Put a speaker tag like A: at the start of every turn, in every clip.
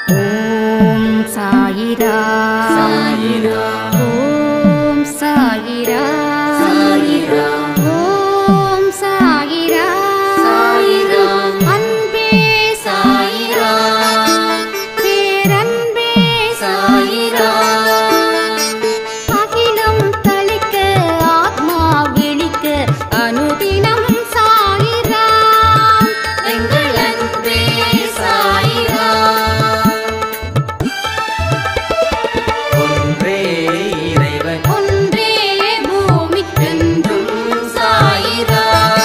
A: ஓம் சாயிரா
B: சாயிரா
A: ஓம் சாயிரா
B: சாயிரா
A: ஓம் சாயிரா
B: சாயிரா
A: அன்பே
B: சாயிரா
A: பேரன்பே
B: சாயிரா
A: அகிலம் தளிக்க ஆத்மா விழிக்க அனுதினம் சாயிரா
B: எங்கள் அன்பே சாயிரா ஒன்றே இறைவன்
A: ஒன்றே பூமிக்கென்றும்
B: என்றும் சாயிரா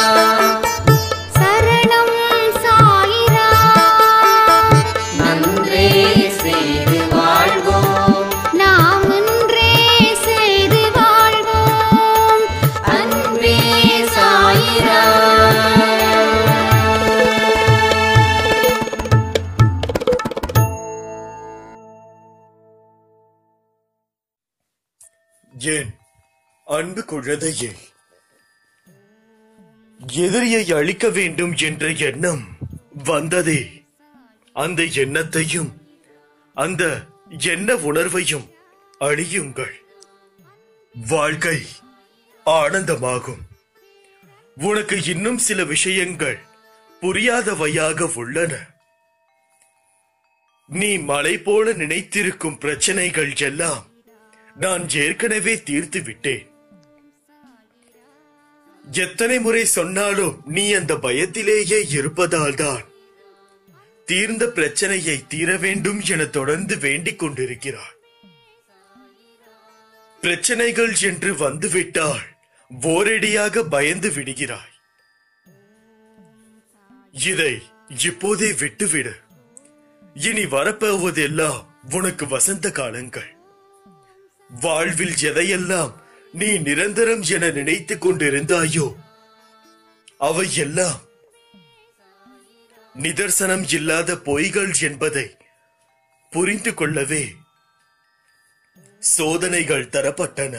A: சரணம் சாயிரா
B: நன்றே செய்து வாழ்வோம்
A: நாம் ஒன்றே செய்து வாழ்வோம்
B: அன்பே சாயிரா
C: ஏன் அன்பு குழந்தையே எதிரியை அழிக்க வேண்டும் என்ற எண்ணம் வந்ததே அந்த எண்ணத்தையும் அந்த எண்ண உணர்வையும் அழியுங்கள் வாழ்க்கை ஆனந்தமாகும் உனக்கு இன்னும் சில விஷயங்கள் புரியாதவையாக உள்ளன நீ மலை போல நினைத்திருக்கும் பிரச்சனைகள் எல்லாம் நான் ஏற்கனவே தீர்த்து விட்டேன் எத்தனை முறை சொன்னாலும் நீ அந்த பயத்திலேயே இருப்பதால் தான் தீர்ந்த பிரச்சனையை தீர வேண்டும் என தொடர்ந்து வேண்டிக் கொண்டிருக்கிறாய் பிரச்சனைகள் என்று வந்துவிட்டால் ஓரடியாக பயந்து விடுகிறாய் இதை இப்போதே விட்டுவிடு இனி வரப்போவதெல்லாம் உனக்கு வசந்த காலங்கள் வாழ்வில் எதையெல்லாம் நீ நிரந்தரம் என நினைத்துக் கொண்டிருந்தாயோ அவை எல்லாம் நிதர்சனம் இல்லாத பொய்கள் என்பதை புரிந்து கொள்ளவே சோதனைகள் தரப்பட்டன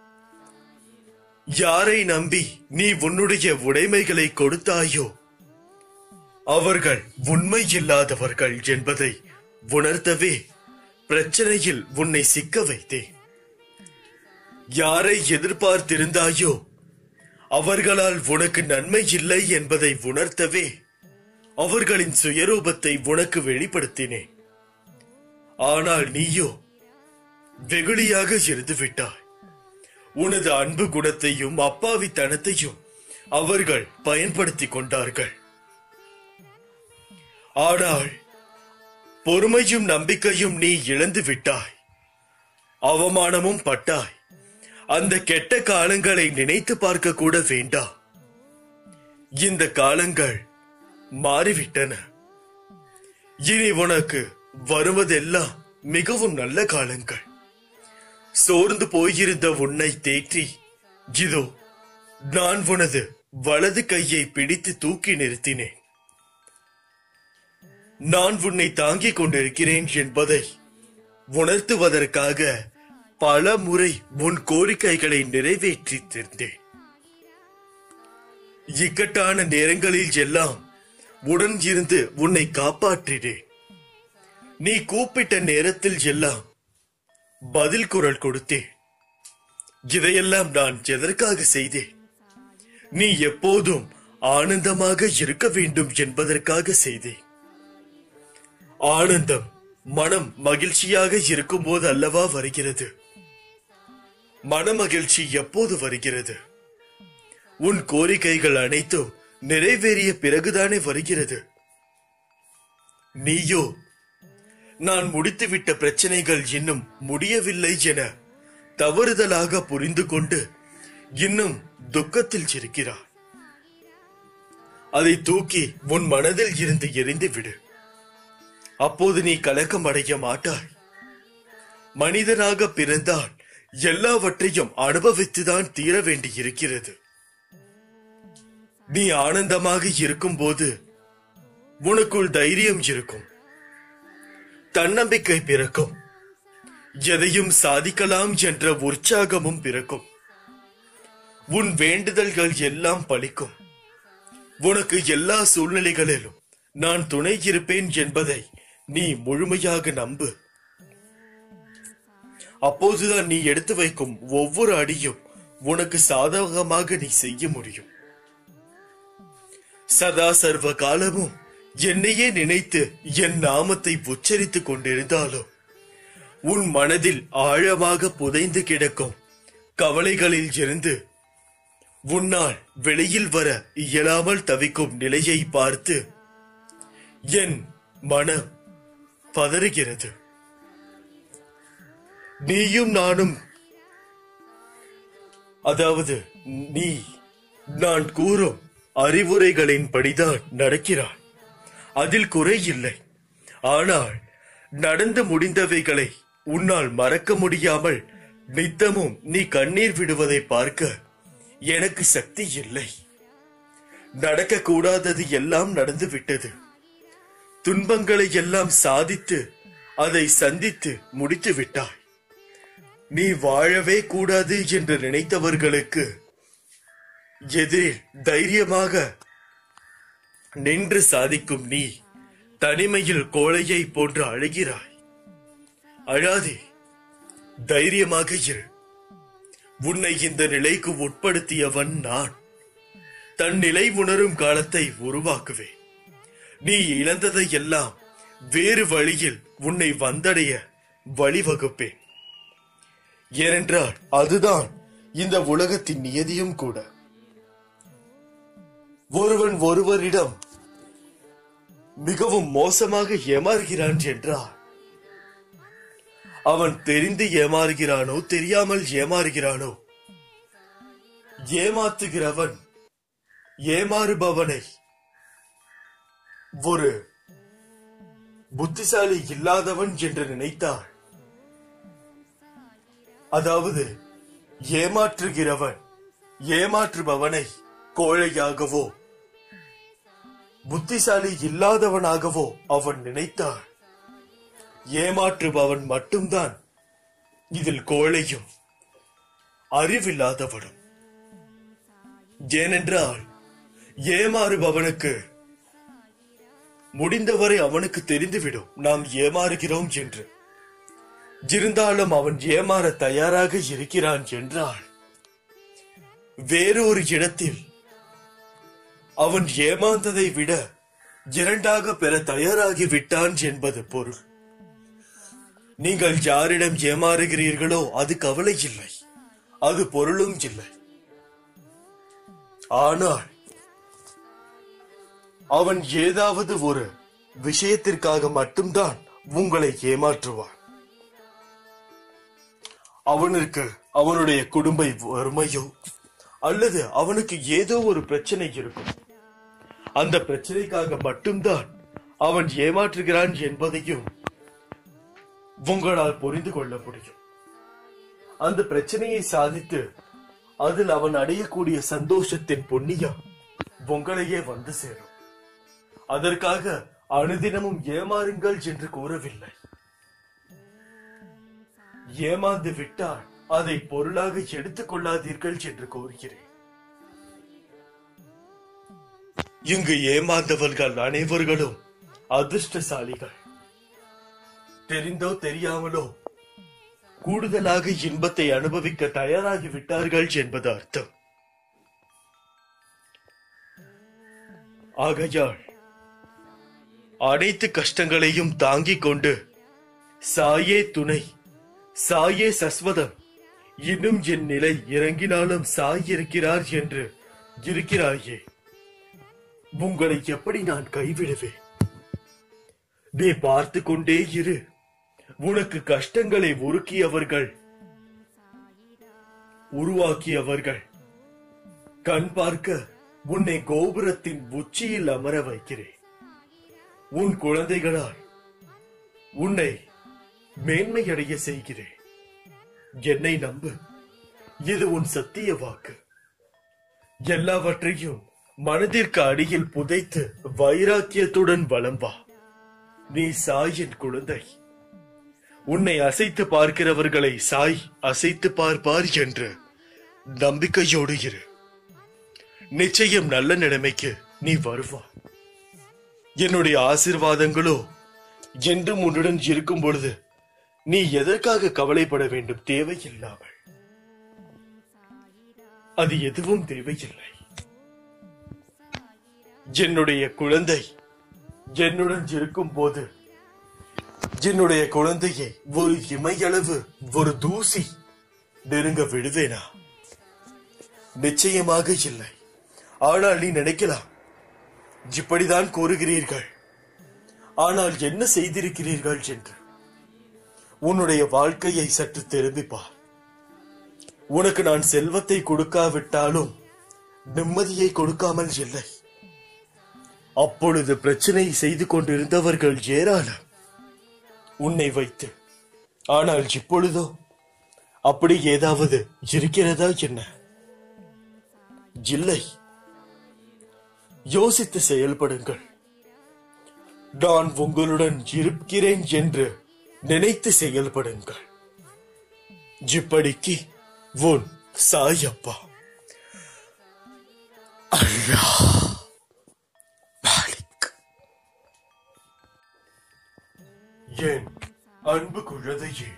C: யாரை நம்பி நீ உன்னுடைய உடைமைகளை கொடுத்தாயோ அவர்கள் உண்மை இல்லாதவர்கள் என்பதை உணர்த்தவே பிரச்சனையில் உன்னை சிக்க வைத்தேன் யாரை எதிர்பார்த்திருந்தாயோ அவர்களால் உனக்கு நன்மை இல்லை என்பதை உணர்த்தவே அவர்களின் சுயரூபத்தை உனக்கு வெளிப்படுத்தினேன் ஆனால் நீயோ வெகுளியாக இருந்து விட்டாய் உனது அன்பு குணத்தையும் அப்பாவித்தனத்தையும் அவர்கள் பயன்படுத்திக் கொண்டார்கள் ஆனால் பொறுமையும் நம்பிக்கையும் நீ இழந்து விட்டாய் அவமானமும் பட்டாய் அந்த கெட்ட காலங்களை நினைத்து பார்க்க கூட வேண்டாம் இந்த காலங்கள் மாறிவிட்டன இனி உனக்கு வருவதெல்லாம் மிகவும் நல்ல காலங்கள் சோர்ந்து போயிருந்த உன்னை தேற்றி இதோ நான் உனது வலது கையை பிடித்து தூக்கி நிறுத்தினேன் நான் உன்னை தாங்கிக் கொண்டிருக்கிறேன் என்பதை உணர்த்துவதற்காக பல முறை உன் கோரிக்கைகளை நிறைவேற்றி தந்தேன் இக்கட்டான நேரங்களில் எல்லாம் உடன் இருந்து உன்னை காப்பாற்றினேன் நீ கூப்பிட்ட நேரத்தில் எல்லாம் பதில் குரல் கொடுத்தேன் இதையெல்லாம் நான் எதற்காக செய்தேன் நீ எப்போதும் ஆனந்தமாக இருக்க வேண்டும் என்பதற்காக செய்தேன் ஆனந்தம் மனம் மகிழ்ச்சியாக இருக்கும்போது அல்லவா வருகிறது மனமகிழ்ச்சி எப்போது வருகிறது உன் கோரிக்கைகள் அனைத்தும் நிறைவேறிய பிறகுதானே வருகிறது நீயோ நான் முடித்துவிட்ட பிரச்சனைகள் இன்னும் முடியவில்லை என தவறுதலாக புரிந்து கொண்டு இன்னும் துக்கத்தில் இருக்கிறாய் அதை தூக்கி உன் மனதில் இருந்து எரிந்து விடு அப்போது நீ கலக்கம் அடைய மாட்டாய் மனிதனாக பிறந்தால் எல்லாவற்றையும் அனுபவித்துதான் தீர வேண்டியிருக்கிறது நீ ஆனந்தமாக இருக்கும்போது உனக்குள் தைரியம் இருக்கும் தன்னம்பிக்கை பிறக்கும் எதையும் சாதிக்கலாம் என்ற உற்சாகமும் பிறக்கும் உன் வேண்டுதல்கள் எல்லாம் பலிக்கும் உனக்கு எல்லா சூழ்நிலைகளிலும் நான் துணை இருப்பேன் என்பதை நீ முழுமையாக நம்பு அப்போதுதான் நீ எடுத்து வைக்கும் ஒவ்வொரு அடியும் உனக்கு சாதகமாக நீ செய்ய முடியும் சதா சர்வ காலமும் என்னையே நினைத்து என் நாமத்தை உச்சரித்துக் கொண்டிருந்தாலும் உன் மனதில் ஆழமாக புதைந்து கிடக்கும் கவலைகளில் இருந்து உன்னால் வெளியில் வர இயலாமல் தவிக்கும் நிலையை பார்த்து என் மனம் பதறுகிறது நீயும் நானும் அதாவது நீ நான் கூறும் அறிவுரைகளின் படிதான் நடக்கிறான் அதில் குறை இல்லை ஆனால் நடந்து முடிந்தவைகளை உன்னால் மறக்க முடியாமல் நித்தமும் நீ கண்ணீர் விடுவதை பார்க்க எனக்கு சக்தி இல்லை நடக்கக்கூடாதது எல்லாம் நடந்து விட்டது துன்பங்களை எல்லாம் சாதித்து அதை சந்தித்து முடித்து விட்டாய் நீ வாழவே கூடாது என்று நினைத்தவர்களுக்கு எதிரில் தைரியமாக நின்று சாதிக்கும் நீ தனிமையில் கோழையை போன்று அழுகிறாய் அழாதே தைரியமாக இரு உன்னை இந்த நிலைக்கு உட்படுத்தியவன் நான் தன் நிலை உணரும் காலத்தை உருவாக்குவேன் நீ இழந்ததை எல்லாம் வேறு வழியில் உன்னை வந்தடைய வழிவகுப்பேன் ஏனென்றால் அதுதான் இந்த உலகத்தின் நியதியும் கூட ஒருவன் ஒருவரிடம் மிகவும் மோசமாக ஏமாறுகிறான் என்றால் அவன் தெரிந்து ஏமாறுகிறானோ தெரியாமல் ஏமாறுகிறானோ ஏமாத்துகிறவன் ஏமாறுபவனை ஒரு புத்திசாலி இல்லாதவன் என்று நினைத்தாள் அதாவது ஏமாற்றுகிறவன் ஏமாற்றுபவனை கோழையாகவோ புத்திசாலி இல்லாதவனாகவோ அவன் நினைத்தான் ஏமாற்றுபவன் மட்டும்தான் இதில் கோழையும் அறிவில்லாதவனும் ஏனென்றால் ஏமாறுபவனுக்கு முடிந்தவரை அவனுக்கு தெரிந்துவிடும் நாம் ஏமாறுகிறோம் என்று இருந்தாலும் அவன் ஏமாற தயாராக இருக்கிறான் என்றால் வேறொரு இடத்தில் அவன் ஏமாந்ததை விட இரண்டாக பெற தயாராகி விட்டான் என்பது பொருள் நீங்கள் யாரிடம் ஏமாறுகிறீர்களோ அது கவலை இல்லை அது பொருளும் இல்லை ஆனால் அவன் ஏதாவது ஒரு விஷயத்திற்காக மட்டும்தான் உங்களை ஏமாற்றுவான் அவனுக்கு அவனுடைய குடும்ப வறுமையோ அல்லது அவனுக்கு ஏதோ ஒரு பிரச்சனை இருக்கும் அந்த பிரச்சனைக்காக மட்டும்தான் அவன் ஏமாற்றுகிறான் என்பதையும் உங்களால் புரிந்து கொள்ள முடியும் அந்த பிரச்சனையை சாதித்து அதில் அவன் அடையக்கூடிய சந்தோஷத்தின் புண்ணியம் உங்களையே வந்து சேரும் அதற்காக அனுதினமும் ஏமாறுங்கள் என்று கூறவில்லை ஏமாந்து விட்டால் அதை பொருளாக எடுத்துக் கொள்ளாதீர்கள் என்று கூறுகிறேன் இங்கு ஏமாந்தவர்கள் அனைவர்களும் அதிர்ஷ்டசாலிகள் தெரிந்தோ தெரியாமலோ கூடுதலாக இன்பத்தை அனுபவிக்க தயாராகி விட்டார்கள் என்பது அர்த்தம் ஆகையால் அனைத்து கஷ்டங்களையும் தாங்கிக் கொண்டு சாயே துணை சாயே சஸ்வதம் இன்னும் என் நிலை இறங்கினாலும் சாய் இருக்கிறார் என்று இருக்கிறாயே உங்களை எப்படி நான் கைவிடுவேன் நீ பார்த்து கொண்டே இரு உனக்கு கஷ்டங்களை உருக்கியவர்கள் உருவாக்கியவர்கள் கண் பார்க்க உன்னை கோபுரத்தின் உச்சியில் அமர வைக்கிறேன் உன் குழந்தைகளால் உன்னை மேன்மையடைய செய்கிறேன் என்னை நம்பு இது உன் சத்திய வாக்கு எல்லாவற்றையும் மனதிற்கு அடியில் புதைத்து வைராக்கியத்துடன் வலம் வா நீ சாயின் குழந்தை உன்னை அசைத்து பார்க்கிறவர்களை சாய் அசைத்து பார்ப்பார் என்று நம்பிக்கையோடு இரு நிச்சயம் நல்ல நிலைமைக்கு நீ வருவா என்னுடைய ஆசிர்வாதங்களோ என்றும் உன்னுடன் இருக்கும் பொழுது நீ எதற்காக கவலைப்பட வேண்டும் தேவையில்லாமல் அது எதுவும் தேவையில்லை என்னுடைய குழந்தை என்னுடன் இருக்கும் போது என்னுடைய குழந்தையை ஒரு இமையளவு ஒரு தூசி நெருங்க விடுவேனா நிச்சயமாக இல்லை ஆனால் நீ நினைக்கலாம் இப்படிதான் கூறுகிறீர்கள் ஆனால் என்ன செய்திருக்கிறீர்கள் என்று உன்னுடைய வாழ்க்கையை சற்று திரும்பி பார் உனக்கு நான் செல்வத்தை கொடுக்காவிட்டாலும் நிம்மதியை கொடுக்காமல் இல்லை அப்பொழுது பிரச்சனை செய்து கொண்டிருந்தவர்கள் ஏராளம் உன்னை வைத்து ஆனால் இப்பொழுதோ அப்படி ஏதாவது இருக்கிறதா என்ன இல்லை யோசித்து செயல்படுங்கள் நான் உங்களுடன் இருக்கிறேன் என்று நினைத்து செயல்படுங்கள் இப்படிக்கு உன் சாயப்பா அல்லா மாலிக் என் அன்பு குழந்தையே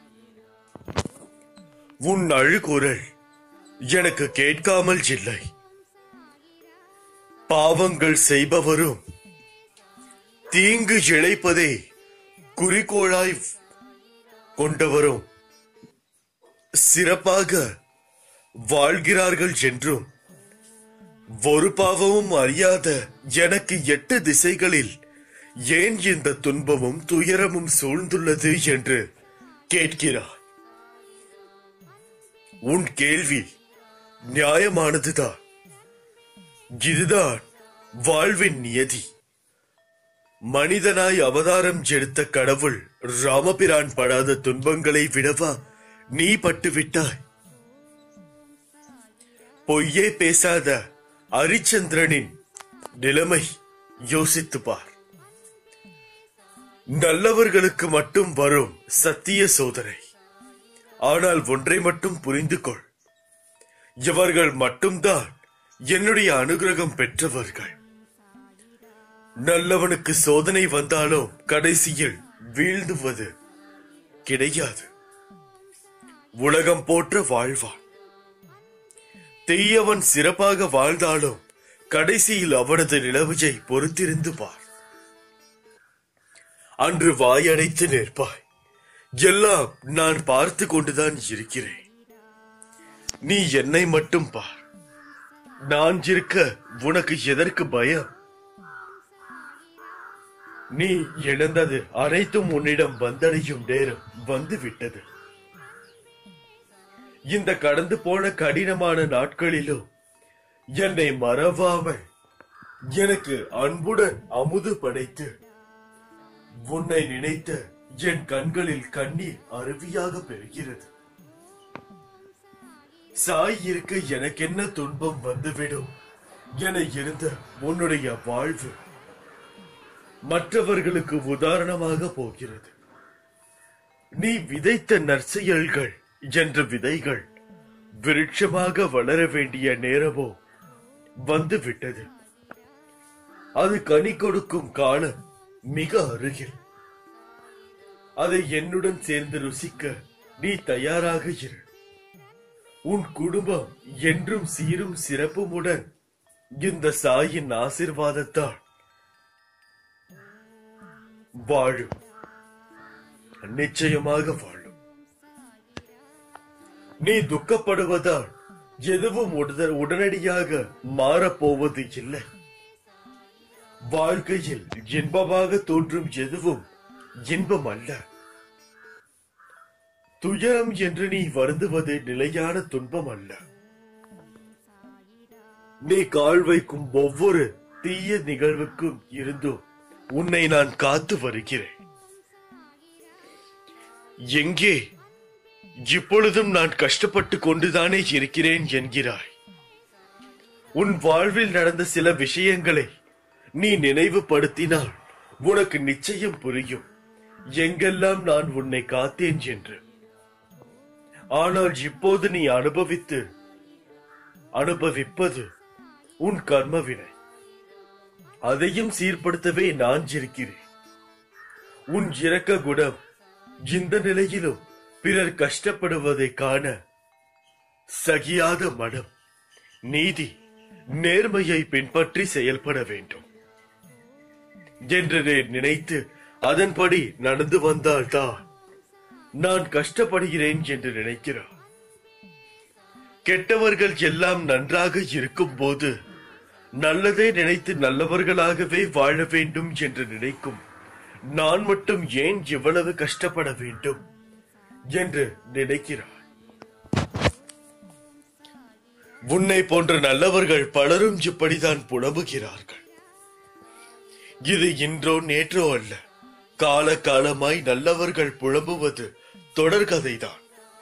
C: உன் அழுகுரல் எனக்கு கேட்காமல் இல்லை பாவங்கள் செய்பவரும் தீங்கு இழைப்பதே குறிக்கோளாய் கொண்டவரும் சிறப்பாக வாழ்கிறார்கள் என்றும் ஒரு பாவமும் அறியாத எனக்கு எட்டு திசைகளில் ஏன் இந்த துன்பமும் துயரமும் சூழ்ந்துள்ளது என்று கேட்கிறார் உன் கேள்வி நியாயமானதுதான் இதுதான் வாழ்வின் நியதி மனிதனாய் அவதாரம் எடுத்த கடவுள் ராமபிரான் படாத துன்பங்களை விடவா நீ பட்டு விட்டாய் பொய்யே பேசாத ஹரிச்சந்திரனின் நிலைமை யோசித்து பார் நல்லவர்களுக்கு மட்டும் வரும் சத்திய சோதனை ஆனால் ஒன்றை மட்டும் புரிந்து கொள் இவர்கள் மட்டும்தான் என்னுடைய அனுகிரகம் பெற்றவர்கள் நல்லவனுக்கு சோதனை வந்தாலும் கடைசியில் வீழ்ந்துவது கிடையாது உலகம் போற்ற வாழ்வான் தீயவன் சிறப்பாக வாழ்ந்தாலும் கடைசியில் அவனது நிலவுஜை பொறுத்திருந்து பார் அன்று வாயடைத்து நிற்பாய் எல்லாம் நான் பார்த்து கொண்டுதான் இருக்கிறேன் நீ என்னை மட்டும் பார் நான் இருக்க உனக்கு எதற்கு பயம் நீ இழந்தது அனைத்தும் உன்னிடம் வந்தடையும் நேரம் வந்து விட்டது இந்த கடந்து போன கடினமான நாட்களிலும் என்னை மறவாமல் எனக்கு அன்புடன் அமுது படைத்து உன்னை நினைத்த என் கண்களில் கண்ணீர் அருவியாக பெறுகிறது சாய் இருக்க எனக்கென்ன துன்பம் வந்துவிடும் என இருந்த உன்னுடைய வாழ்வு மற்றவர்களுக்கு உதாரணமாக போகிறது நீ விதைத்த நற்செயல்கள் என்ற விதைகள் விருட்சமாக வளர வேண்டிய நேரமோ வந்து விட்டது அது கனி கொடுக்கும் காலம் மிக அருகில் அதை என்னுடன் சேர்ந்து ருசிக்க நீ தயாராக இரு உன் குடும்பம் என்றும் சீரும் சிறப்புமுடன் இந்த சாயின் ஆசிர்வாதத்தால் வாழும் நிச்சயமாக வாழும் நீ துக்கப்படுவதால் எதுவும் உடன- உடனடியாக மாறப்போவது இல்லை வாழ்க்கையில் இன்பமாக தோன்றும் எதுவும் இன்பம் அல்ல துயரம் என்று நீ வருந்துவது நிலையான துன்பம் அல்ல நீ கால் வைக்கும் ஒவ்வொரு தீய நிகழ்வுக்கும் இருந்தும் உன்னை நான் காத்து வருகிறேன் எங்கே இப்பொழுதும் நான் கஷ்டப்பட்டு கொண்டுதானே இருக்கிறேன் என்கிறாய் உன் வாழ்வில் நடந்த சில விஷயங்களை நீ நினைவுபடுத்தினால் உனக்கு நிச்சயம் புரியும் எங்கெல்லாம் நான் உன்னை காத்தேன் என்று ஆனால் இப்போது நீ அனுபவித்து அனுபவிப்பது உன் கர்மவினை அதையும் சீர்படுத்தவே நான் இருக்கிறேன் உன் இரக்க குணம் இந்த நிலையிலும் பிறர் கஷ்டப்படுவதை காண சகியாத மனம் நீதி நேர்மையை பின்பற்றி செயல்பட வேண்டும் என்று நீ நினைத்து அதன்படி நடந்து வந்தால்தான் நான் கஷ்டப்படுகிறேன் என்று நினைக்கிறார் கெட்டவர்கள் எல்லாம் நன்றாக இருக்கும்போது நல்லதே நினைத்து நல்லவர்களாகவே வாழ வேண்டும் என்று நினைக்கும் நான் மட்டும் ஏன் இவ்வளவு கஷ்டப்பட வேண்டும் என்று நினைக்கிறார் உன்னை போன்ற நல்லவர்கள் பலரும் இப்படிதான் புலம்புகிறார்கள் இது இன்றோ நேற்றோ அல்ல கால காலமாய் நல்லவர்கள் புலம்புவது தொடர்கதைதான்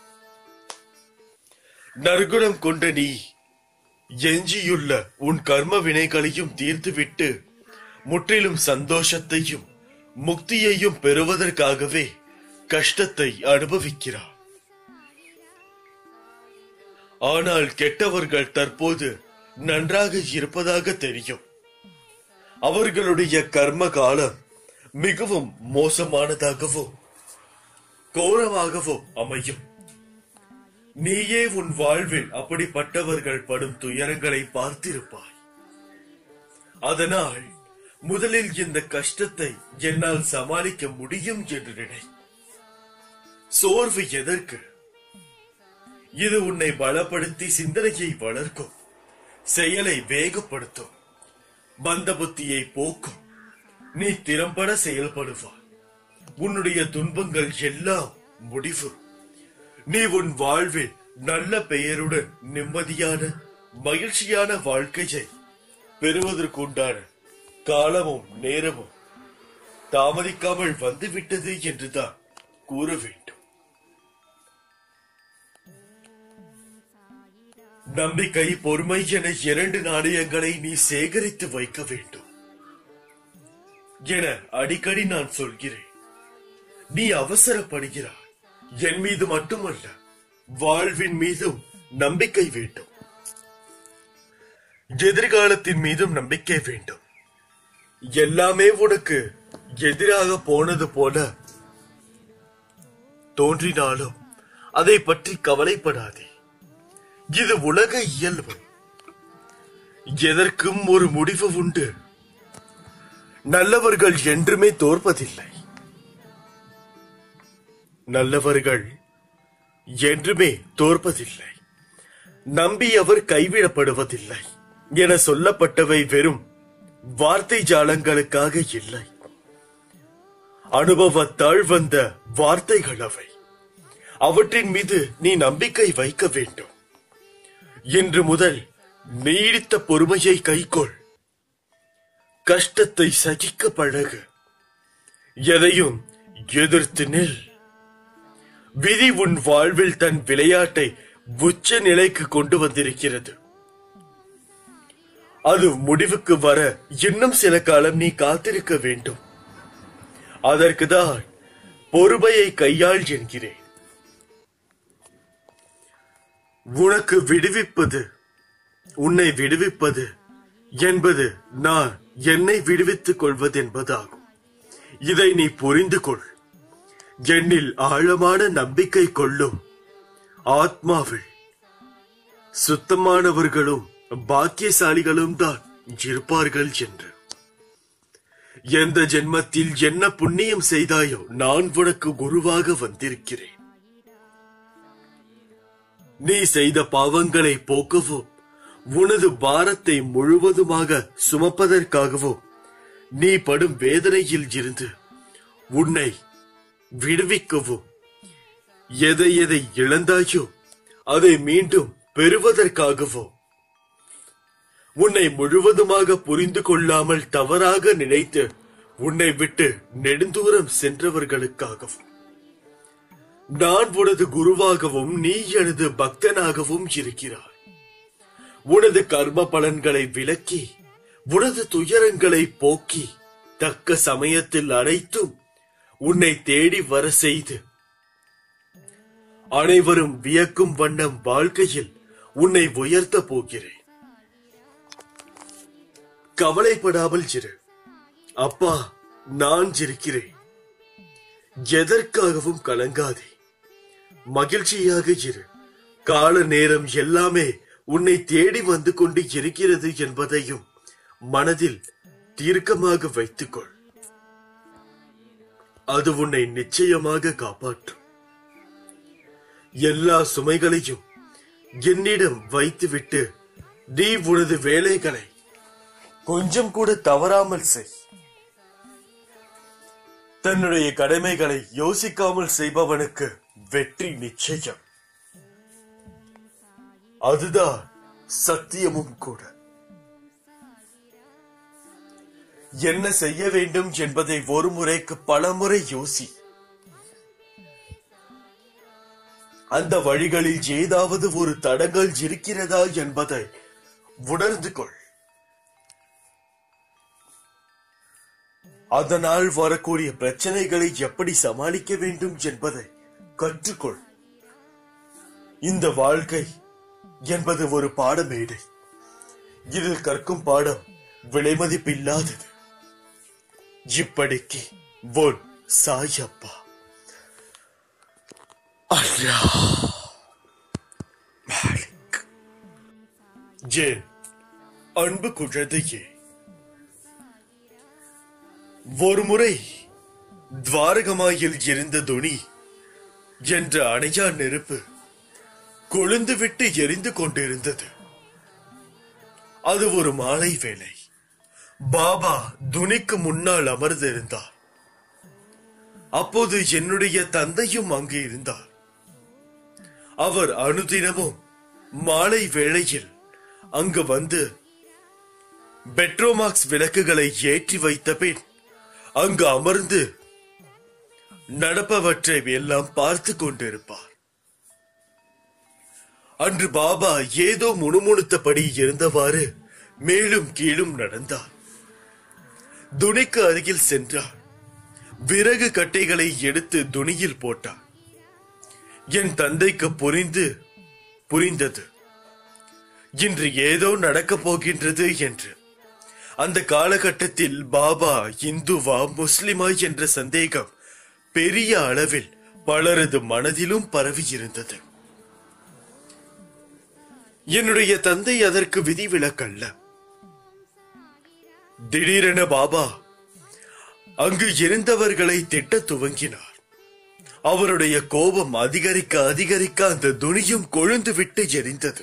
C: நற்குணம் கொண்ட நீ எஞ்சியுள்ள உன் கர்ம வினைகளையும் தீர்த்துவிட்டு முற்றிலும் சந்தோஷத்தையும் முக்தியையும் பெறுவதற்காகவே கஷ்டத்தை அனுபவிக்கிறார் ஆனால் கெட்டவர்கள் தற்போது நன்றாக இருப்பதாக தெரியும் அவர்களுடைய கர்ம காலம் மிகவும் மோசமானதாகவோ கோரமாகவோ அமையும் நீயே உன் வாழ்வில் அப்படிப்பட்டவர்கள் படும் துயரங்களை பார்த்திருப்பாய் அதனால் முதலில் இந்த கஷ்டத்தை என்னால் சமாளிக்க முடியும் என்று நினை சோர்வு எதற்கு இது உன்னை பலப்படுத்தி சிந்தனையை வளர்க்கும் செயலை வேகப்படுத்தும் மந்த புத்தியை போக்கும் நீ திறம்பட செயல்படுவாய் உன்னுடைய துன்பங்கள் எல்லாம் முடிவு நீ உன் வாழ்வில் நல்ல பெயருடன் நிம்மதியான மகிழ்ச்சியான வாழ்க்கையை பெறுவதற்குண்டான காலமும் நேரமும் தாமதிக்காமல் வந்துவிட்டது என்றுதான் கூற வேண்டும் நம்பிக்கை பொறுமை என இரண்டு நாணயங்களை நீ சேகரித்து வைக்க வேண்டும் என அடிக்கடி நான் சொல்கிறேன் நீ அவசரப்படுகிறாய் என் மீது மட்டுமல்ல வாழ்வின் மீதும் நம்பிக்கை வேண்டும் எதிர்காலத்தின் மீதும் நம்பிக்கை வேண்டும் எல்லாமே உனக்கு எதிராக போனது போல தோன்றினாலும் அதை பற்றி கவலைப்படாதே இது உலக இயல்பு எதற்கும் ஒரு முடிவு உண்டு நல்லவர்கள் என்றுமே தோற்பதில்லை நல்லவர்கள் என்றுமே தோற்பதில்லை நம்பியவர் கைவிடப்படுவதில்லை என சொல்லப்பட்டவை வெறும் வார்த்தை ஜாலங்களுக்காக இல்லை அனுபவத்தால் வந்த வார்த்தைகள் அவை அவற்றின் மீது நீ நம்பிக்கை வைக்க வேண்டும் இன்று முதல் நீடித்த பொறுமையை கைக்கொள் கஷ்டத்தை சகிக்க பழகு எதையும் எதிர்த்து நில் விதி உன் வாழ்வில் தன் விளையாட்டை உச்ச நிலைக்கு கொண்டு வந்திருக்கிறது அது முடிவுக்கு வர இன்னும் சில காலம் நீ காத்திருக்க வேண்டும் அதற்குதான் பொறுமையை கையாள் என்கிறேன் உனக்கு விடுவிப்பது உன்னை விடுவிப்பது என்பது நான் என்னை விடுவித்துக் கொள்வது என்பதாகும் இதை நீ புரிந்து கொள் என்னில் ஆழமான நம்பிக்கை கொள்ளும் ஆத்மாவில் சுத்தமானவர்களும் பாக்கியசாலிகளும் தான் இருப்பார்கள் என்று எந்த ஜென்மத்தில் என்ன புண்ணியம் செய்தாயோ நான் உனக்கு குருவாக வந்திருக்கிறேன் நீ செய்த பாவங்களை போக்கவோ உனது பாரத்தை முழுவதுமாக சுமப்பதற்காகவோ நீ படும் வேதனையில் இருந்து உன்னை விடுவிக்கவோ எதை எதை இழந்தாயோ அதை மீண்டும் பெறுவதற்காகவோ உன்னை முழுவதுமாக புரிந்து கொள்ளாமல் தவறாக நினைத்து உன்னை விட்டு நெடுந்தூரம் சென்றவர்களுக்காகவும் நான் உனது குருவாகவும் நீ எனது பக்தனாகவும் இருக்கிறாய் உனது கர்ம பலன்களை விலக்கி உனது துயரங்களை போக்கி தக்க சமயத்தில் அனைத்தும் உன்னை தேடி வர செய்து அனைவரும் வியக்கும் வண்ணம் வாழ்க்கையில் உன்னை உயர்த்த போகிறேன் கவலைப்படாமல் இரு அப்பா நான் இருக்கிறேன் எதற்காகவும் கலங்காதே மகிழ்ச்சியாக இரு கால நேரம் எல்லாமே உன்னை தேடி வந்து கொண்டு இருக்கிறது என்பதையும் மனதில் தீர்க்கமாக வைத்துக்கொள் அது உன்னை நிச்சயமாக காப்பாற்றும் எல்லா சுமைகளையும் என்னிடம் வைத்துவிட்டு நீ உனது வேலைகளை கொஞ்சம் கூட தவறாமல் செய் தன்னுடைய கடமைகளை யோசிக்காமல் செய்பவனுக்கு வெற்றி நிச்சயம் அதுதான் சத்தியமும் கூட என்ன செய்ய வேண்டும் என்பதை ஒரு முறைக்கு பல முறை யோசி அந்த வழிகளில் ஏதாவது ஒரு தடங்கள் இருக்கிறதா என்பதை உணர்ந்து கொள் அதனால் வரக்கூடிய பிரச்சனைகளை எப்படி சமாளிக்க வேண்டும் என்பதை கற்றுக்கொள் இந்த வாழ்க்கை என்பது ஒரு பாடமேடை இதில் கற்கும் பாடம் விலைமதிப்பில்லாதது இப்படிக்கு ஒன் சாயப்பா அல்லா மாலிக் ஜேன் அன்பு குழந்தையே ஒருமுறை துவாரகமாயில் இருந்த துணி என்ற அணையா நெருப்பு கொழுந்து விட்டு எரிந்து கொண்டிருந்தது அது ஒரு மாலை வேளை பாபா துணிக்கு முன்னால் அமர்ந்திருந்தார் அப்போது என்னுடைய தந்தையும் அங்கு இருந்தார் அவர் அனுதினமும் மாலை வேளையில் அங்கு வந்து பெட்ரோமாக்ஸ் விளக்குகளை ஏற்றி வைத்த பின் அங்கு அமர்ந்து நடப்பவற்றை எல்லாம் பார்த்து கொண்டிருப்பார் அன்று பாபா ஏதோ முணுமுணுத்தபடி இருந்தவாறு மேலும் கீழும் நடந்தார் துணிக்கு அருகில் சென்றார் விறகு கட்டைகளை எடுத்து துணியில் போட்டார் என் தந்தைக்கு புரிந்து புரிந்தது இன்று ஏதோ நடக்கப் போகின்றது என்று அந்த காலகட்டத்தில் பாபா இந்துவா முஸ்லிமா என்ற சந்தேகம் பெரிய அளவில் பலரது மனதிலும் பரவியிருந்தது என்னுடைய தந்தை அதற்கு விதிவிலக்கல்ல திடீரென பாபா அங்கு இருந்தவர்களை திட்டத் துவங்கினார் அவருடைய கோபம் அதிகரிக்க அதிகரிக்க அந்த துணியும் கொழுந்து விட்டு எரிந்தது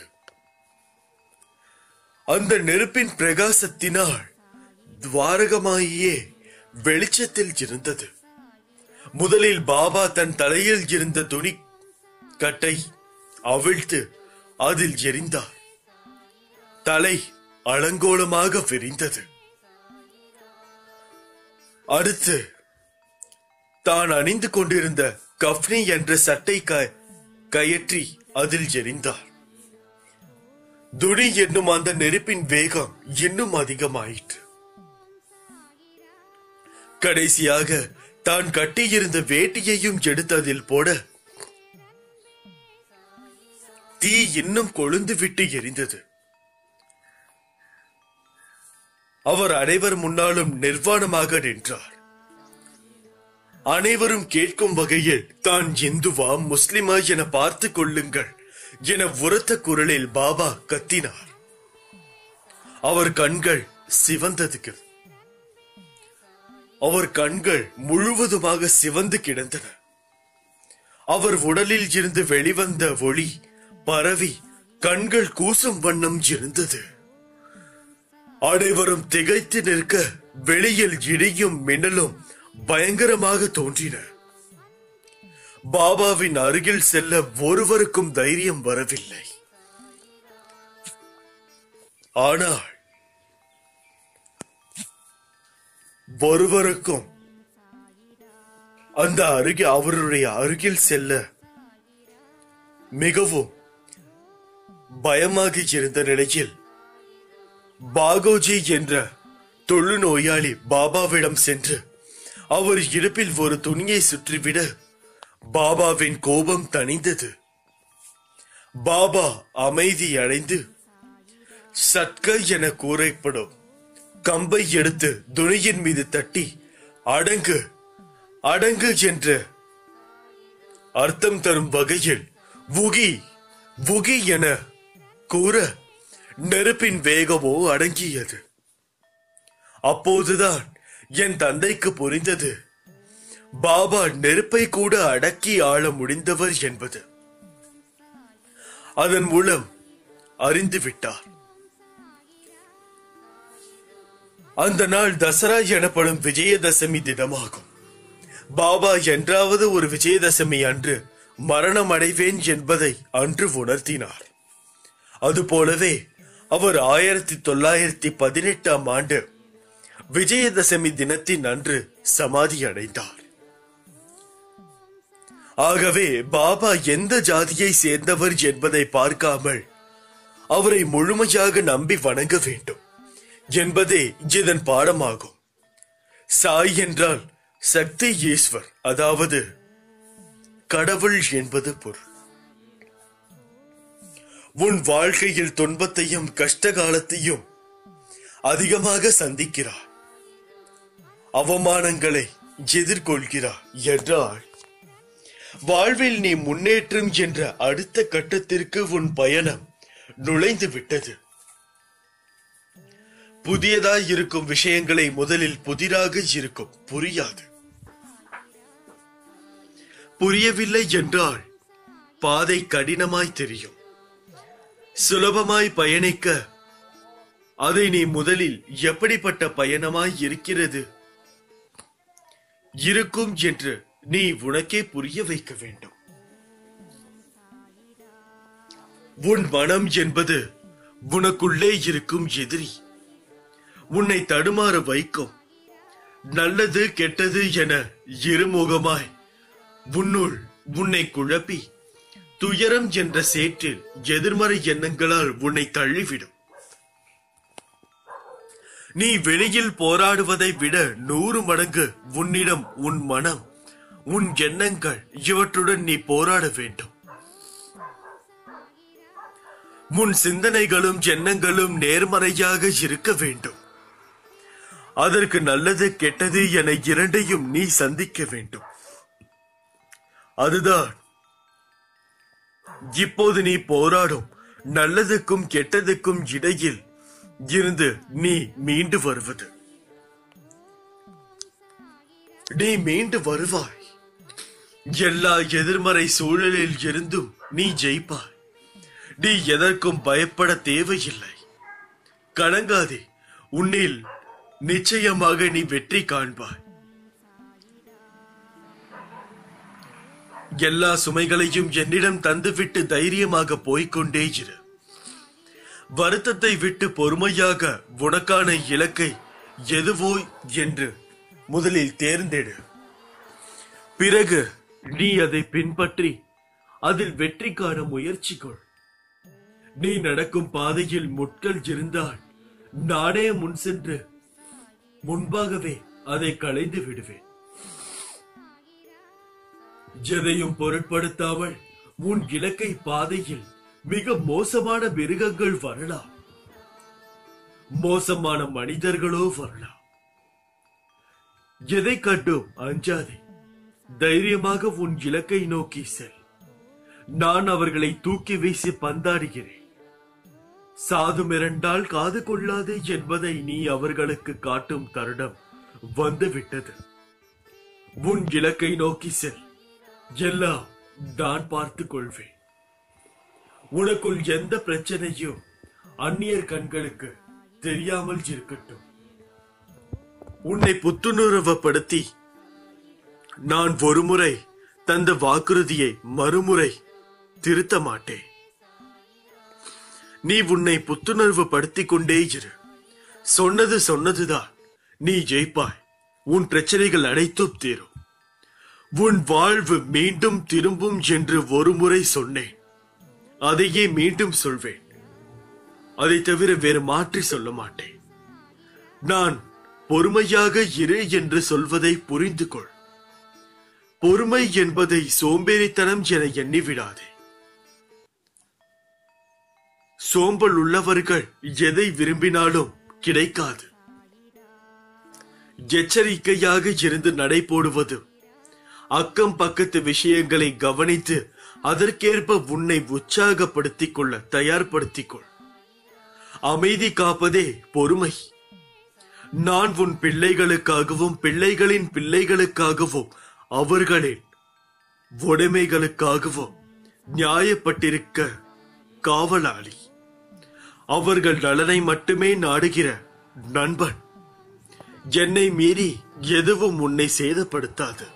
C: அந்த நெருப்பின் பிரகாசத்தினால் துவாரகமாயே வெளிச்சத்தில் இருந்தது முதலில் பாபா தன் தலையில் இருந்த துணி கட்டை அவிழ்த்து அதில் எரிந்தார் தலை அலங்கோலமாக விரிந்தது அடுத்து தான் அணிந்து கொண்டிருந்த கஃப்னி என்ற சட்டை க- கயற்றி அதில் எரிந்தார் துணி என்னும் அந்த நெருப்பின் வேகம் இன்னும் அதிகமாயிற்று கடைசியாக தான் கட்டியிருந்த வேட்டியையும் எடுத்து அதில் போட தீ இன்னும் கொழுந்து விட்டு எரிந்தது அவர் அனைவர் முன்னாலும் நிர்வாணமாக நின்றார் அனைவரும் கேட்கும் வகையில் தான் இந்துவா முஸ்லிமா என பார்த்துக் கொள்ளுங்கள் என உரத்த குரலில் பாபா கத்தினார் அவர் கண்கள் சிவந்ததுக்கு அவர் கண்கள் முழுவதுமாக சிவந்து கிடந்தன அவர் உடலில் இருந்து வெளிவந்த ஒளி பரவி கண்கள் கூசும் வண்ணம் இருந்தது அனைவரும் திகைத்து நிற்க வெளியில் இடியும் மின்னலும் பயங்கரமாக தோன்றின பாபாவின் அருகில் செல்ல ஒருவருக்கும் தைரியம் வரவில்லை ஆனால் ஒருவருக்கும் அந்த அருகே அவருடைய அருகில் செல்ல மிகவும் பயமாக இருந்த நிலையில் பாகோஜி என்ற தொழுநோயாளி பாபாவிடம் சென்று அவர் இடுப்பில் ஒரு துணியை சுற்றிவிட பாபாவின் கோபம் தணிந்தது பாபா அமைதி அடைந்து சட்க என கூறப்படும் கம்பை எடுத்து துணியின் மீது தட்டி அடங்கு அடங்கு என்று அர்த்தம் தரும் வகையில் வுகி வுகி என கூற நெருப்பின் வேகமோ அடங்கியது அப்போதுதான் என் தந்தைக்கு புரிந்தது பாபா நெருப்பை கூட அடக்கி ஆள முடிந்தவர் என்பது அதன் மூலம் அறிந்து விட்டார் அந்த நாள் தசரா எனப்படும் விஜயதசமி தினமாகும் பாபா என்றாவது ஒரு விஜயதசமி அன்று மரணம் அடைவேன் என்பதை அன்று உணர்த்தினார் அதுபோலவே அவர் ஆயிரத்தி தொள்ளாயிரத்தி பதினெட்டாம் ஆண்டு விஜயதசமி தினத்தின் அன்று சமாதி அடைந்தார் ஆகவே பாபா எந்த ஜாதியை சேர்ந்தவர் என்பதை பார்க்காமல் அவரை முழுமையாக நம்பி வணங்க வேண்டும் என்பதே இதன் பாடமாகும் சாய் என்றால் சக்தி ஈஸ்வர் அதாவது கடவுள் என்பது பொருள் உன் வாழ்க்கையில் துன்பத்தையும் கஷ்ட காலத்தையும் அதிகமாக சந்திக்கிறார் அவமானங்களை எதிர்கொள்கிறார் என்றால் வாழ்வில் நீ முன்னேற்றம் என்ற அடுத்த கட்டத்திற்கு உன் பயணம் நுழைந்து விட்டது புதியதாய் இருக்கும் விஷயங்களை முதலில் புதிராக இருக்கும் புரியாது புரியவில்லை என்றால் பாதை கடினமாய் தெரியும் சுலபமாய் பயணிக்க அதை நீ முதலில் எப்படிப்பட்ட பயணமாய் இருக்கிறது இருக்கும் என்று நீ உனக்கே புரிய வைக்க வேண்டும் உன் மனம் என்பது உனக்குள்ளே இருக்கும் எதிரி உன்னை தடுமாற வைக்கும் நல்லது கெட்டது என இருமுகமாய் உன்னுள் உன்னை குழப்பி துயரம் என்ற சேற்றில் எதிர்மறை எண்ணங்களால் உன்னை தள்ளிவிடும் நீ வெளியில் போராடுவதை விட நூறு மடங்கு உன்னிடம் உன் மனம் உன் எண்ணங்கள் இவற்றுடன் நீ போராட வேண்டும் உன் சிந்தனைகளும் எண்ணங்களும் நேர்மறையாக இருக்க வேண்டும் அதற்கு நல்லது கெட்டது என இரண்டையும் நீ சந்திக்க வேண்டும் அதுதான் இப்போது நீ போராடும் நல்லதுக்கும் கெட்டதுக்கும் இடையில் இருந்து நீ மீண்டு வருவது நீ மீண்டு வருவாய் எல்லா எதிர்மறை சூழலில் இருந்தும் நீ ஜெயிப்பாய் நீ எதற்கும் பயப்பட தேவையில்லை கலங்காதே உன்னில் நிச்சயமாக நீ வெற்றி காண்பாய் எல்லா சுமைகளையும் என்னிடம் தந்துவிட்டு தைரியமாக போய்க்கொண்டே இரு வருத்தத்தை விட்டு பொறுமையாக உனக்கான இலக்கை எதுவோ என்று முதலில் தேர்ந்தெடு பிறகு நீ அதை பின்பற்றி அதில் வெற்றி காண முயற்சி கொள் நீ நடக்கும் பாதையில் முட்கள் இருந்தால் நானே முன் சென்று முன்பாகவே அதை களைந்து விடுவேன் எதையும் பொருட்படுத்தாமல் உன் இலக்கை பாதையில் மிக மோசமான மிருகங்கள் வரலாம் மோசமான மனிதர்களோ வரலாம் எதை கண்டும் அஞ்சாதே தைரியமாக உன் இலக்கை நோக்கி செல் நான் அவர்களை தூக்கி வீசி பந்தாடுகிறேன் சாது மிரண்டால் காது கொள்ளாது என்பதை நீ அவர்களுக்கு காட்டும் தருணம் வந்துவிட்டது உன் இலக்கை நோக்கி செல் எல்லாம் நான் பார்த்துக் கொள்வேன் உனக்குள் எந்த பிரச்சனையும் அந்நியர் கண்களுக்கு தெரியாமல் இருக்கட்டும் உன்னை புத்துணர்வுபடுத்தி நான் ஒருமுறை தந்த வாக்குறுதியை மறுமுறை திருத்த மாட்டேன் நீ உன்னை புத்துணர்வு படுத்திக் கொண்டே இரு சொன்னது சொன்னதுதான் நீ ஜெயிப்பாய் உன் பிரச்சனைகள் அனைத்தும் தீரும் உன் வாழ்வு மீண்டும் திரும்பும் என்று ஒருமுறை சொன்னேன் அதையே மீண்டும் சொல்வேன் அதை தவிர வேறு மாற்றி சொல்ல மாட்டேன் நான் பொறுமையாக இரு என்று சொல்வதை புரிந்து கொள் பொறுமை என்பதை சோம்பேறித்தனம் என எண்ணிவிடாதே சோம்பல் உள்ளவர்கள் எதை விரும்பினாலும் கிடைக்காது எச்சரிக்கையாக இருந்து நடை போடுவது அக்கம் பக்கத்து விஷயங்களை கவனித்து அதற்கேற்ப உன்னை உற்சாகப்படுத்திக் கொள்ள தயார்படுத்திக் கொள் அமைதி காப்பதே பொறுமை நான் உன் பிள்ளைகளுக்காகவும் பிள்ளைகளின் பிள்ளைகளுக்காகவும் அவர்களின் உடைமைகளுக்காகவும் நியாயப்பட்டிருக்க காவலாளி அவர்கள் நலனை மட்டுமே நாடுகிற நண்பன் என்னை மீறி எதுவும் உன்னை சேதப்படுத்தாது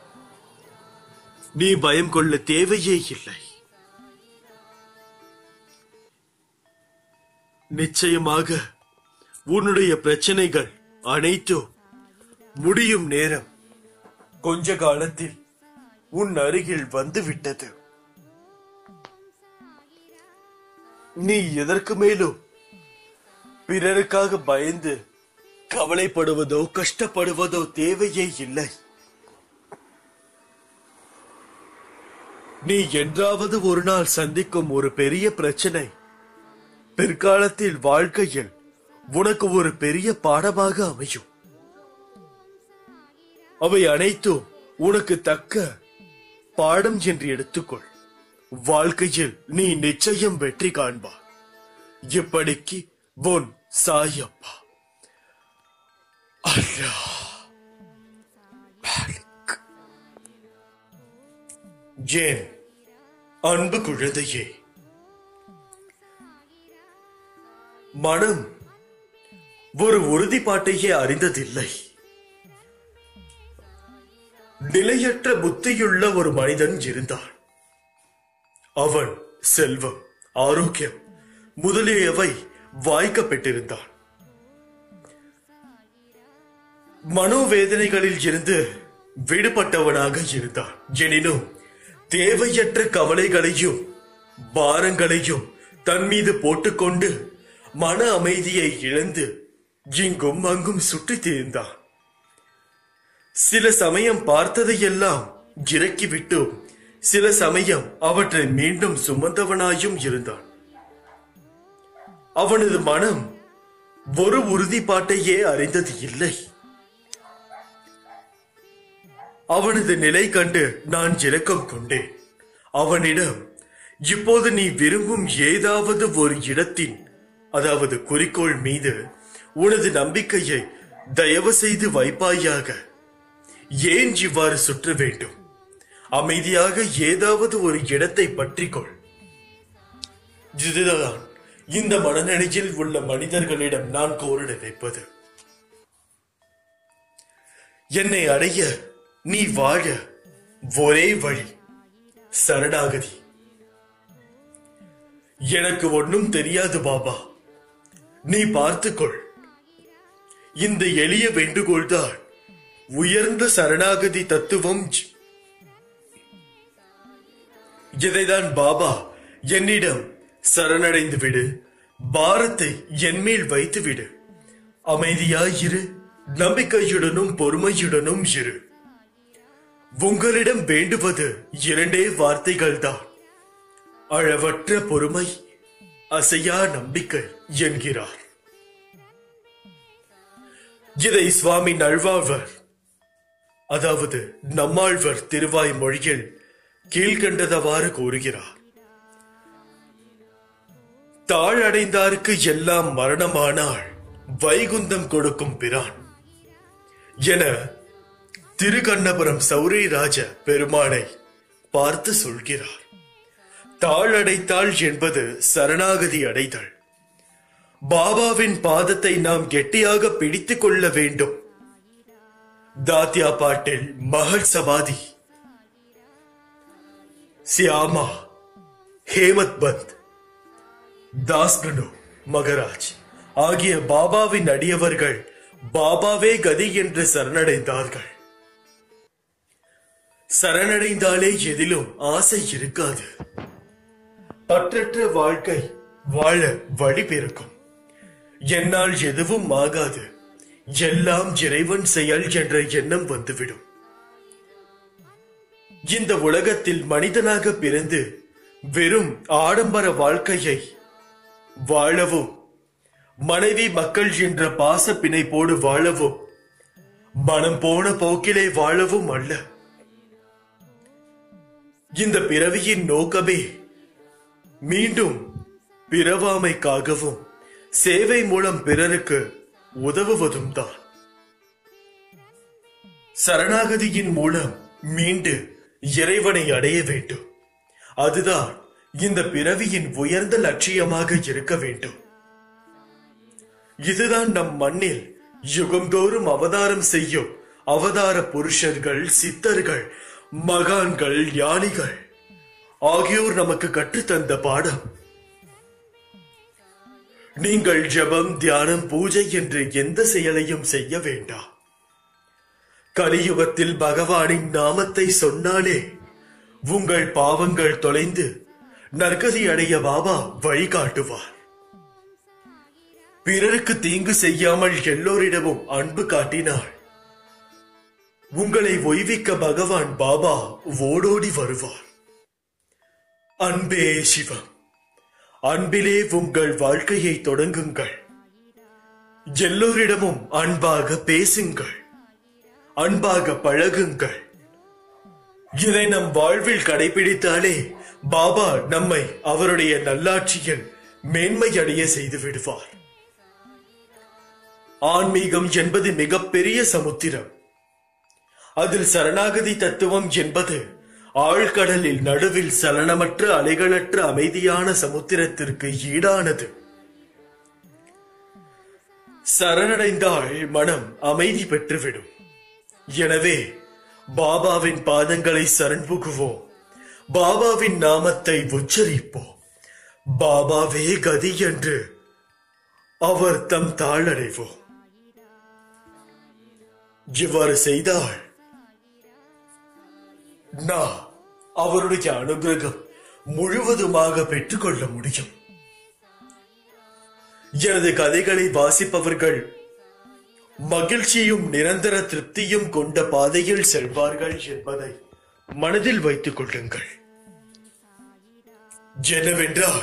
C: நீ பயம் கொள்ள தேவையே இல்லை நிச்சயமாக உன்னுடைய பிரச்சனைகள் அனைத்தும் முடியும் நேரம் கொஞ்ச காலத்தில் உன் அருகில் வந்துவிட்டது நீ எதற்கு மேலும் பிறருக்காக பயந்து கவலைப்படுவதோ கஷ்டப்படுவதோ தேவையே இல்லை நீ என்றாவது ஒரு நாள் சந்திக்கும் ஒரு பெரிய பிரச்சனை பிற்காலத்தில் வாழ்க்கையில் உனக்கு ஒரு பெரிய பாடமாக அமையும் அவை அனைத்தும் உனக்கு தக்க பாடம் என்று எடுத்துக்கொள் வாழ்க்கையில் நீ நிச்சயம் வெற்றி காண்பார் இப்படிக்கு பொன் சாயப்பா அல்லா மாலிக். ஏன் அன்பு குழந்தையே மனம் ஒரு உறுதிப்பாட்டையே அறிந்ததில்லை நிலையற்ற புத்தியுள்ள ஒரு மனிதன் இருந்தான் அவன் செல்வம் ஆரோக்கியம் முதலியவை வாய்க்கப்பட்டிருந்தான் மனோவேதனைகளில் இருந்து விடுபட்டவனாக இருந்தான் எனினும் தேவையற்ற கவலைகளையும் பாரங்களையும் தன் மீது போட்டுக்கொண்டு மன அமைதியை இழந்து இங்கும் அங்கும் சுற்றித் திரிந்தான் சில சமயம் பார்த்ததையெல்லாம் இறக்கிவிட்டு சில சமயம் அவற்றை மீண்டும் சுமந்தவனாயும் இருந்தான் அவனது மனம் ஒரு உறுதிப்பாட்டையே அறிந்தது இல்லை அவனது நிலை கண்டு நான் இலக்கம் கொண்டேன் அவனிடம் இப்போது நீ விரும்பும் ஏதாவது ஒரு இடத்தின் அதாவது குறிக்கோள் மீது உனது நம்பிக்கையை தயவு செய்து வைப்பாயாக ஏன் இவ்வாறு சுற்ற வேண்டும் அமைதியாக ஏதாவது ஒரு இடத்தை பற்றிக்கொள் இதுதான் இந்த மனநிலையில் உள்ள மனிதர்களிடம் நான் கோர நினைப்பது என்னை அடைய நீ வாழ ஒரே வழி சரணாகதி எனக்கு ஒன்னும் தெரியாது பாபா நீ பார்த்துக்கொள் இந்த எளிய வேண்டுகோள்தான் உயர்ந்த சரணாகதி தத்துவம் ஜ- இதைதான் பாபா என்னிடம் சரணடைந்து விடு பாரத்தை என்மேல் வைத்து விடு அமைதியாயிரு நம்பிக்கையுடனும் பொறுமையுடனும் இரு உங்களிடம் வேண்டுவது இரண்டே வார்த்தைகள்தான் அளவற்ற பொறுமை அசையா நம்பிக்கை என்கிறார் இதை சுவாமி நல்வாழ்வர் அதாவது நம்மாழ்வர் திருவாய் மொழியில் கீழ்கண்டதவாறு கூறுகிறார் தாழடைந்தாருக்கு எல்லாம் மரணமானால் வைகுந்தம் கொடுக்கும் பிரான் என திருக்கண்ணபுரம் சௌரிராஜ பெருமானை பார்த்து சொல்கிறார் தாழடைத்தாள் என்பது சரணாகதி அடைதல் பாபாவின் பாதத்தை நாம் கெட்டியாக பிடித்துக் கொள்ள வேண்டும் தாத்யா பாட்டில் மகள் சமாதி சியாமா ஹேமத் பந்த் தாஸ்கனு மகராஜ் ஆகிய பாபாவின் அடியவர்கள் பாபாவே கதி என்று சரணடைந்தார்கள் சரணடைந்தாலே எதிலும் ஆசை இருக்காது பற்றற்ற வாழ்க்கை வாழ வழி பிறக்கும் என்னால் எதுவும் ஆகாது எல்லாம் இறைவன் செயல் என்ற எண்ணம் வந்துவிடும் இந்த உலகத்தில் மனிதனாக பிறந்து வெறும் ஆடம்பர வாழ்க்கையை வாழவும் மனைவி மக்கள் என்ற பாச பிணைப்போடு வாழவும் மனம் போன போக்கிலே வாழவும் அல்ல இந்த பிறவியின் நோக்கமே மீண்டும் பிறவாமைக்காகவும் சேவை மூலம் பிறருக்கு உதவுவதும் தான் சரணாகதியின் மூலம் மீண்டு இறைவனை அடைய வேண்டும் அதுதான் இந்த பிறவியின் உயர்ந்த லட்சியமாக இருக்க வேண்டும் இதுதான் நம் மண்ணில் யுகந்தோறும் அவதாரம் செய்யும் அவதார புருஷர்கள் சித்தர்கள் மகான்கள் ஞானிகள் ஆகியோர் நமக்கு கற்றுத்தந்த பாடம் நீங்கள் ஜெபம் தியானம் பூஜை என்று எந்த செயலையும் செய்ய வேண்டாம் கலியுகத்தில் பகவானின் நாமத்தை சொன்னாலே உங்கள் பாவங்கள் தொலைந்து நற்கதி அடைய பாபா வழிகாட்டுவார் பிறருக்கு தீங்கு செய்யாமல் எல்லோரிடமும் அன்பு காட்டினார் உங்களை ஒய்விக்க பகவான் பாபா ஓடோடி வருவார் அன்பே சிவம் அன்பிலே உங்கள் வாழ்க்கையை தொடங்குங்கள் எல்லோரிடமும் அன்பாக பேசுங்கள் அன்பாக பழகுங்கள் இதை நம் வாழ்வில் கடைபிடித்தாலே பாபா நம்மை அவருடைய நல்லாட்சியில் மேன்மையடைய செய்து விடுவார் ஆன்மீகம் என்பது மிகப்பெரிய சமுத்திரம் அதில் சரணாகதி தத்துவம் என்பது ஆழ்கடலில் நடுவில் சலனமற்ற அலைகளற்ற அமைதியான சமுத்திரத்திற்கு ஈடானது சரணடைந்தால் மனம் அமைதி பெற்றுவிடும் எனவே பாபாவின் பாதங்களை சரண் புகுவோம் பாபாவின் நாமத்தை உச்சரிப்போம் பாபாவே கதி என்று அவர் தம் தாழடைவோம் இவ்வாறு செய்தால் நான் அவருடைய அனுகிரகம் முழுவதுமாக பெற்றுக்கொள்ள முடியும் எனது கதைகளை வாசிப்பவர்கள் மகிழ்ச்சியும் நிரந்தர திருப்தியும் கொண்ட பாதையில் செல்வார்கள் என்பதை மனதில் வைத்துக் கொள்ளுங்கள் என்னவென்றால்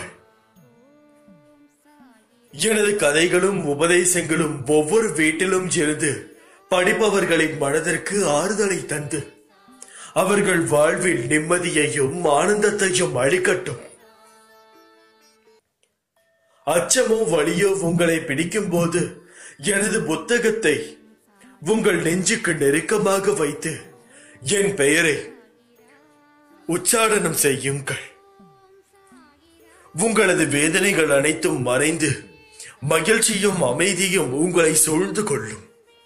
C: எனது கதைகளும் உபதேசங்களும் ஒவ்வொரு வீட்டிலும் இருந்து படிப்பவர்களின் மனதிற்கு ஆறுதலை தந்து அவர்கள் வாழ்வில் நிம்மதியையும் ஆனந்தத்தையும் அளிக்கட்டும் அச்சமோ வலியோ உங்களை பிடிக்கும் போது எனது புத்தகத்தை உங்கள் நெஞ்சுக்கு நெருக்கமாக வைத்து என் பெயரை உச்சாடனம் செய்யுங்கள் உங்களது வேதனைகள் அனைத்தும் மறைந்து மகிழ்ச்சியும் அமைதியும் உங்களை சூழ்ந்து கொள்ளும்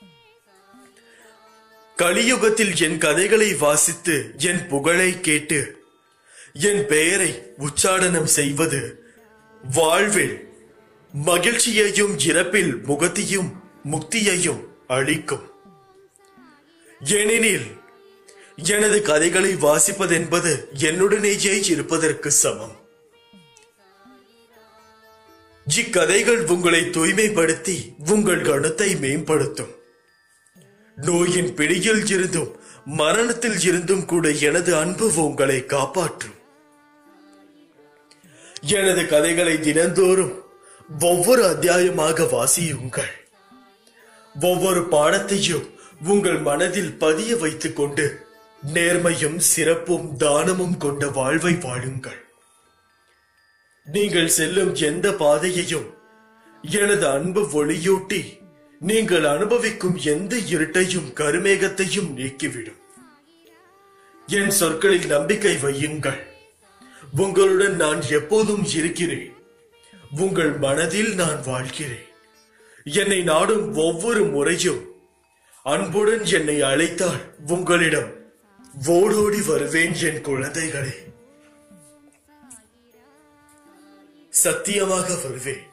C: கலியுகத்தில் என் கதைகளை வாசித்து என் புகழை கேட்டு என் பெயரை உச்சாடனம் செய்வது வாழ்வில் மகிழ்ச்சியையும் இறப்பில் முகத்தையும் முக்தியையும் அளிக்கும் ஏனெனில் எனது கதைகளை வாசிப்பதென்பது என்னுடனேயே இருப்பதற்கு சமம் இக்கதைகள் உங்களை தூய்மைப்படுத்தி உங்கள் கணத்தை மேம்படுத்தும் நோயின் பிடியில் இருந்தும் மரணத்தில் இருந்தும் கூட எனது அன்பு உங்களை காப்பாற்றும் எனது கதைகளை தினந்தோறும் ஒவ்வொரு அத்தியாயமாக வாசியுங்கள் ஒவ்வொரு பாடத்தையும் உங்கள் மனதில் பதிய வைத்துக் கொண்டு நேர்மையும் சிறப்பும் தானமும் கொண்ட வாழ்வை வாழுங்கள் நீங்கள் செல்லும் எந்த பாதையையும் எனது அன்பு ஒளியூட்டி நீங்கள் அனுபவிக்கும் எந்த இருட்டையும் கருமேகத்தையும் நீக்கிவிடும் என் சொற்களில் நம்பிக்கை வையுங்கள் உங்களுடன் நான் எப்போதும் இருக்கிறேன் உங்கள் மனதில் நான் வாழ்கிறேன் என்னை நாடும் ஒவ்வொரு முறையும் அன்புடன் என்னை அழைத்தால் உங்களிடம் ஓடோடி வருவேன் என் குழந்தைகளே சத்தியமாக வருவேன்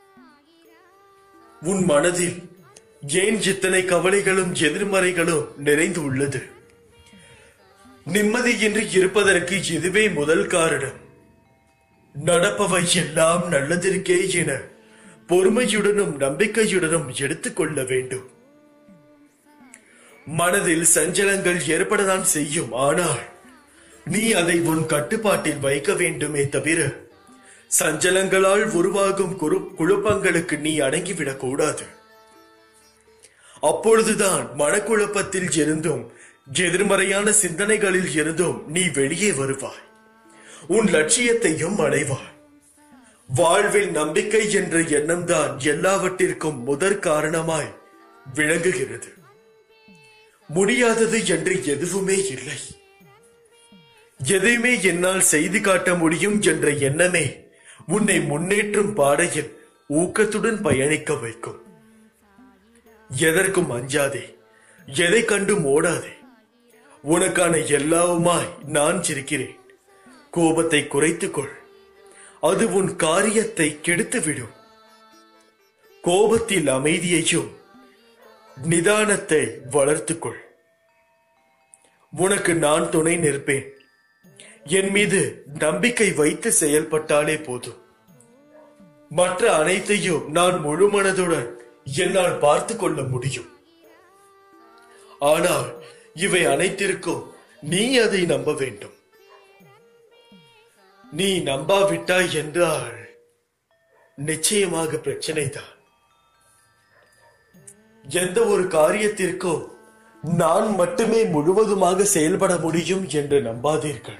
C: உன் மனதில் ஏன் இத்தனை கவலைகளும் எதிர்மறைகளும் நிறைந்து உள்ளது நிம்மதியின்றி இருப்பதற்கு இதுவே முதல் காரணம் நடப்பவை எல்லாம் நல்லதற்கே என பொறுமையுடனும் நம்பிக்கையுடனும் எடுத்துக்கொள்ள வேண்டும் மனதில் சஞ்சலங்கள் ஏற்படத்தான் செய்யும் ஆனால் நீ அதை உன் கட்டுப்பாட்டில் வைக்க வேண்டுமே தவிர சஞ்சலங்களால் உருவாகும் குரு- குழப்பங்களுக்கு நீ அடங்கிவிடக் கூடாது அப்பொழுதுதான் மனக்குழப்பத்தில் இருந்தும் எதிர்மறையான சிந்தனைகளில் இருந்தும் நீ வெளியே வருவாய் உன் லட்சியத்தையும் அடைவாய் வாழ்வில் நம்பிக்கை என்ற எண்ணம்தான் எல்லாவற்றிற்கும் முதற் காரணமாய் விளங்குகிறது முடியாதது என்று எதுவுமே இல்லை எதையுமே என்னால் செய்து காட்ட முடியும் என்ற எண்ணமே உன்னை முன்னேற்றும் பாதையில் ஊக்கத்துடன் பயணிக்க வைக்கும் எதற்கும் அஞ்சாதே எதை கண்டும் ஓடாதே உனக்கான எல்லாவுமாய் நான் சிரிக்கிறேன் கோபத்தை குறைத்துக் கொள் அது உன் காரியத்தை கெடுத்துவிடும் கோபத்தில் அமைதியையும் நிதானத்தை வளர்த்துக்கொள் உனக்கு நான் துணை நிற்பேன் என் மீது நம்பிக்கை வைத்து செயல்பட்டாலே போதும் மற்ற அனைத்தையும் நான் முழு மனதுடன் என்னால் பார்த்து கொள்ள முடியும் ஆனால் இவை அனைத்திற்கும் நீ அதை நம்ப வேண்டும் நீ நம்பாவிட்டாய் என்றால் நிச்சயமாக பிரச்சனைதான் எந்த ஒரு காரியத்திற்கும் நான் மட்டுமே முழுவதுமாக செயல்பட முடியும் என்று நம்பாதீர்கள்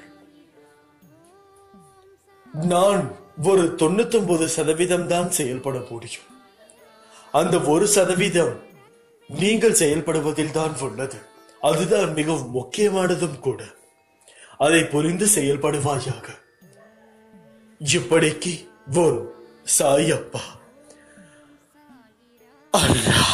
C: நான் ஒரு தொண்ணூத்தி சதவீதம் தான் செயல்பட முடியும் அந்த ஒரு சதவீதம் நீங்கள் செயல்படுவதில் தான் உள்ளது அதுதான் மிகவும் முக்கியமானதும் கூட அதை புரிந்து செயல்படுவாயாக இப்படிக்கு உன் சாயப்பா அல்லாஹ்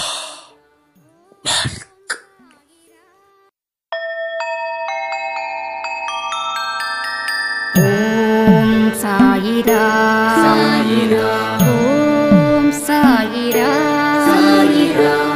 A: ஓம் சாயிரா
B: சாயிரா
A: ஓம் சாயிரா
B: சாயிரா